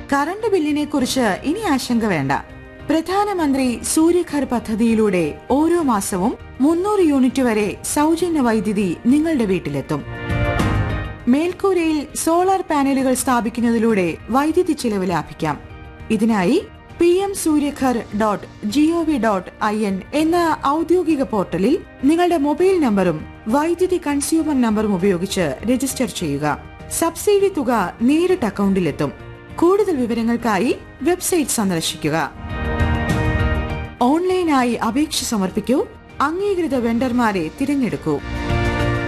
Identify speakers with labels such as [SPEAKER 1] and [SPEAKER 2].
[SPEAKER 1] current ബില്ലിനെ കുറിച്ച് ഇനി ആശങ്ക വേണ്ട പ്രധാനമന്ത്രി സൂര്യഘർ പദ്ധതിയിലൂടെ ഓരോ മാസവും മുന്നൂറ് യൂണിറ്റ് വരെ സൗജന്യ വൈദ്യുതി നിങ്ങളുടെ വീട്ടിലെത്തും മേൽക്കൂരയിൽ സോളാർ പാനലുകൾ സ്ഥാപിക്കുന്നതിലൂടെ വൈദ്യുതി ചെലവ് ലാഭിക്കാം ഇതിനായി P M Suryaghar dot GOV dot I N എന്ന ഔദ്യോഗിക പോർട്ടലിൽ നിങ്ങളുടെ മൊബൈൽ നമ്പറും വൈദ്യുതി കൺസ്യൂമർ നമ്പറും ഉപയോഗിച്ച് രജിസ്റ്റർ ചെയ്യുക സബ്സിഡി തുക നേരിട്ട് അക്കൗണ്ടിലെത്തും കൂടുതൽ വിവരങ്ങൾക്കായി വെബ്സൈറ്റ് സന്ദർശിക്കുക ഓൺലൈനായി അപേക്ഷ സമർപ്പിക്കൂ അംഗീകൃത വെണ്ടർമാരെ തിരഞ്ഞെടുക്കൂ